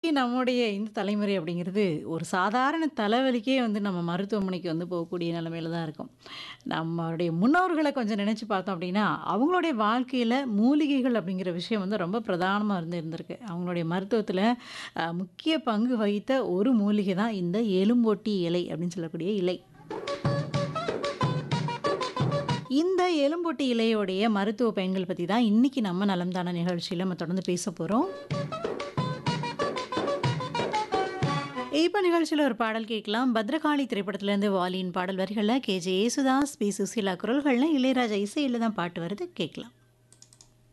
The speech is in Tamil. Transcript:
இன்னைக்கு நம்முடைய இந்த தலைமுறை அப்படிங்கிறது ஒரு சாதாரண தலைவலிக்கே வந்து நம்ம மருத்துவமனைக்கு வந்து போகக்கூடிய நிலைமையில தான் இருக்கும். நம்மளுடைய முன்னோர்கள கொஞ்சம் நினைச்சு பார்த்தோம் அப்படின்னா, அவங்களுடைய வாழ்க்கையில மூலிகைகள் அப்படிங்கிற விஷயம் வந்து ரொம்ப பிரதானமா இருந்து இருந்திருக்கு. அவங்களுடைய மருத்துவத்தில அ முக்கிய பங்கு வகித்த ஒரு மூலிகை தான் இந்த எலும்போட்டி இலை அப்படின்னு சொல்லக்கூடிய இலை. இந்த எலும்போட்டி இலையோடைய மருத்துவ பயன்கள் பத்தி தான் இன்னைக்கு நம்ம நலம் தான நிகழ்ச்சியில நம்ம தொடர்ந்து பேச போறோம். இப்ப நிகழ்ச்சியில ஒரு பாடல் கேட்கலாம். பத்ரகாளி திரைப்படத்திலேருந்து வாலியின் பாடல் வரிகள்ல கே.ஜே. யேசுதாஸ், பி. சுசீலா குரல்கள்ல இளையராஜா இசையில தான் பாட்டு வருது கேட்கலாம்.